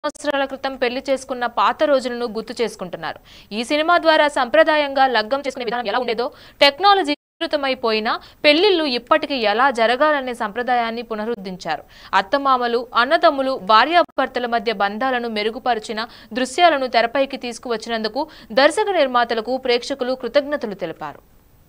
సంవత్సరాల క్రితం పెళ్లి చేసుకున్న పాత రోజులను గుర్తు చేసుకుంటున్నారు ఈ సినిమా ద్వారా సంప్రదాయంగా లగ్గం చేసుకునే విధానం ఎలా ఉండేదో టెక్నాలజీ విస్తృతమైపోయినా పెళ్లిళ్లు ఇప్పటికీ ఎలా జరగాలనే సంప్రదాయాన్ని పునరుద్ధరించారు అత్తమామలు అన్నదమ్ములు భార్యాభర్తల మధ్య బంధాలను మెరుగుపరిచిన దృశ్యాలను తెరపైకి తీసుకువచ్చినందుకు దర్శక నిర్మాతలకు ప్రేక్షకులు కృతజ్ఞతలు తెలిపారు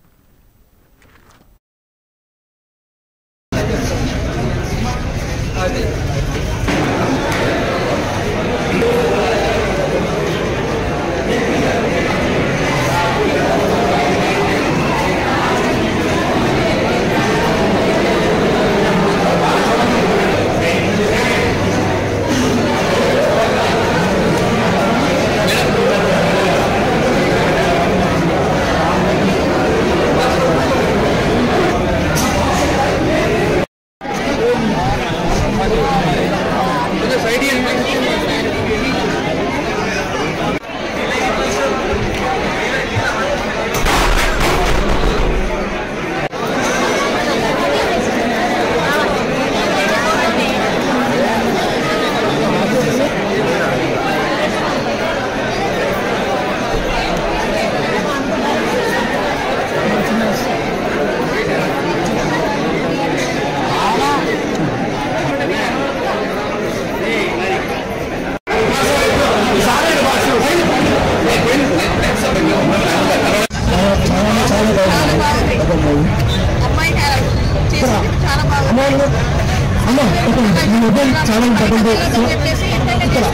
అమ్మాయి చేసి చాలా బాగా అమ్మ ఒక మీ మొబైల్ చాలా ఇంపార్టెంట్ చెప్పేసి ఏంటంటే